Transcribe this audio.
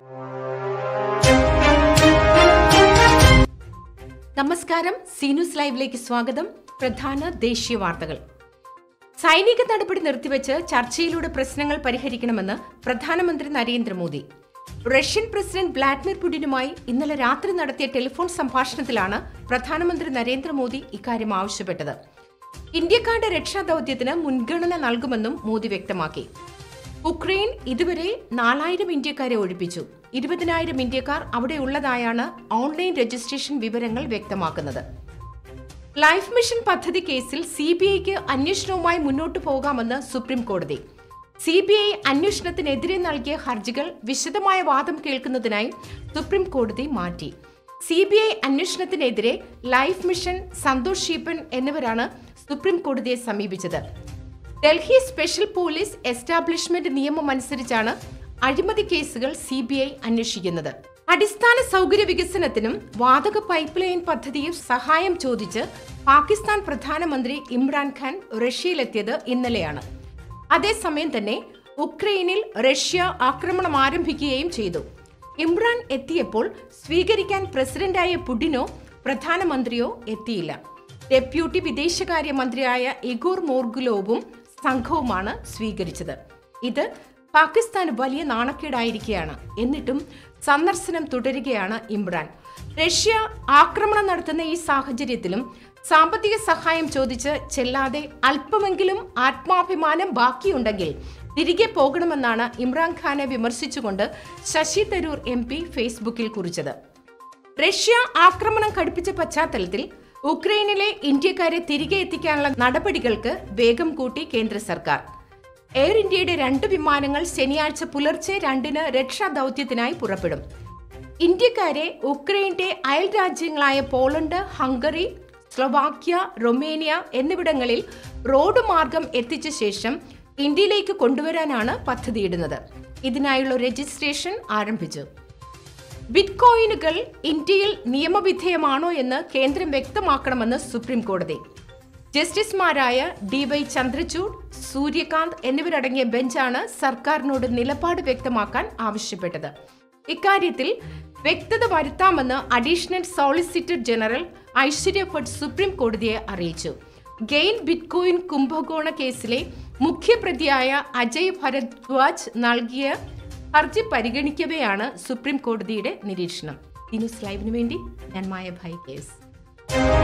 നമസ്കാരം സീനുസ് ലൈവിലേക്ക് സ്വാഗതം പ്രധാന ദേശീയ വാർത്തകൾ സൈനിക നടപടി നിർത്തിവെച്ച് ചർച്ചയിലൂടെ പ്രശ്നങ്ങൾ പരിഹരിക്കണമെന്ന് പ്രധാനമന്ത്രി നരേന്ദ്രമോദി റഷ്യൻ പ്രസിഡന്റ് വ്ളാഡിമിർ പുടിനുമായി ഇന്നലെ രാത്രി നടത്തിയ ടെലിഫോൺ സംഭാഷണത്തിലാണ് പ്രധാനമന്ത്രി നരേന്ദ്രമോദി ഇക്കാര്യം ആവശ്യപ്പെട്ടത് ഇന്ത്യക്കാരുടെ രക്ഷാദൌത്യത്തിന് മുൻഗണന നൽകുമെന്നും മോദി വ്യക്തമാക്കി ഉക്രൈൻ ഇതുവരെ നാലായിരം ഇന്ത്യക്കാരെ ഒഴിപ്പിച്ചു ഇരുപതിനായിരം ഇന്ത്യക്കാർ അവിടെ ഉള്ളതായാണ് ഓൺലൈൻ രജിസ്ട്രേഷൻ വിവരങ്ങൾ വ്യക്തമാക്കുന്നത് ലൈഫ് മിഷൻ പദ്ധതി കേസിൽ സി ബി ഐക്ക് അന്വേഷണവുമായി മുന്നോട്ടു പോകാമെന്ന് സുപ്രീം കോടതി സി ബി ഐ അന്വേഷണത്തിനെതിരെ നൽകിയ ഹർജികൾ വിശദമായ വാദം കേൾക്കുന്നതിനായി സുപ്രീം കോടതി മാറ്റി സി ബി ഐ അന്വേഷണത്തിനെതിരെ ലൈഫ് മിഷൻ സന്തോഷ് ഷീപ്പൻ എന്നിവരാണ് സുപ്രീം കോടതിയെ സമീപിച്ചത് ഡൽഹി സ്പെഷ്യൽ പോലീസ് എസ്റ്റാബ്ലിഷ്മെന്റ് നിയമം അനുസരിച്ചാണ് അഴിമതി കേസുകൾ സി ബി ഐ അന്വേഷിക്കുന്നത് അടിസ്ഥാന സൗകര്യ വികസനത്തിനും വാതക പൈപ്പ് ലൈൻ പദ്ധതിയും സഹായം ചോദിച്ച് പാകിസ്ഥാൻ പ്രധാനമന്ത്രി ഇമ്രാൻഖാൻ റഷ്യയിലെത്തിയത് ഇന്നലെയാണ് അതേസമയം തന്നെ ഉക്രൈനിൽ റഷ്യ ആക്രമണം ആരംഭിക്കുകയും ചെയ്തു ഇമ്രാൻ എത്തിയപ്പോൾ സ്വീകരിക്കാൻ പ്രസിഡന്റായ പുടിനോ പ്രധാനമന്ത്രിയോ എത്തിയില്ല ഡെപ്യൂട്ടി വിദേശകാര്യ മന്ത്രിയായ ഇഗോർ മോർഗുലോവും സംഘവുമാണ് സ്വീകരിച്ചത് ഇത് പാകിസ്ഥാന് വലിയ നാണക്കേടായിരിക്കുകയാണ് എന്നിട്ടും സന്ദർശനം തുടരുകയാണ് ഇമ്രാൻ റഷ്യ ആക്രമണം നടത്തുന്ന ഈ സാഹചര്യത്തിലും സാമ്പത്തിക സഹായം ചോദിച്ച് ചെല്ലാതെ അല്പമെങ്കിലും ആത്മാഭിമാനം ബാക്കിയുണ്ടെങ്കിൽ തിരികെ പോകണമെന്നാണ് ഇമ്രാൻഖാനെ വിമർശിച്ചുകൊണ്ട് ശശി തരൂർ എം പി ഫേസ്ബുക്കിൽ കുറിച്ചത് റഷ്യ ആക്രമണം കടുപ്പിച്ച പശ്ചാത്തലത്തിൽ ഉക്രൈനിലെ ഇന്ത്യക്കാരെ തിരികെ എത്തിക്കാനുള്ള നടപടികൾക്ക് വേഗം കൂട്ടി കേന്ദ്ര സർക്കാർ എയർ ഇന്ത്യയുടെ രണ്ട് വിമാനങ്ങൾ ശനിയാഴ്ച പുലർച്ചെ രണ്ടിന് രക്ഷാദൌത്യത്തിനായി പുറപ്പെടും ഇന്ത്യക്കാരെ ഉക്രൈന്റെ അയൽ രാജ്യങ്ങളായ പോളണ്ട് ഹംഗറി സ്ലൊവാക്യ റൊമേനിയ എന്നിവിടങ്ങളിൽ റോഡ് മാർഗം എത്തിച്ച ശേഷം ഇന്ത്യയിലേക്ക് കൊണ്ടുവരാനാണ് പദ്ധതിയിടുന്നത് ഇതിനായുള്ള രജിസ്ട്രേഷൻ ആരംഭിച്ചു ബിറ്റ്കോയിനുകൾ ഇന്ത്യയിൽ നിയമവിധേയമാണോ എന്ന് കേന്ദ്രം വ്യക്തമാക്കണമെന്ന് സുപ്രീം കോടതി ജസ്റ്റിസുമാരായ ഡി വൈ ചന്ദ്രചൂഡ് സൂര്യകാന്ത് എന്നിവരടങ്ങിയ ബെഞ്ചാണ് സർക്കാരിനോട് നിലപാട് വ്യക്തമാക്കാൻ ആവശ്യപ്പെട്ടത് ഇക്കാര്യത്തിൽ വ്യക്തത വരുത്താമെന്ന് additional solicitor general Aishwarya Bhatt supreme കോടതിയെ അറിയിച്ചു ഗെയിൻ ബിറ്റ്കോയിൻ കുംഭകോണ കേസിലെ മുഖ്യപ്രതിയായ അജയ് ഭരദ്വാജ് നൽകിയ ഹർജി പരിഗണിക്കവെയാണ് സുപ്രീം കോടതിയുടെ നിരീക്ഷണം ന്യൂസ് ലൈവിന് വേണ്ടി ഞാൻ മായ ഭായ് കേസ്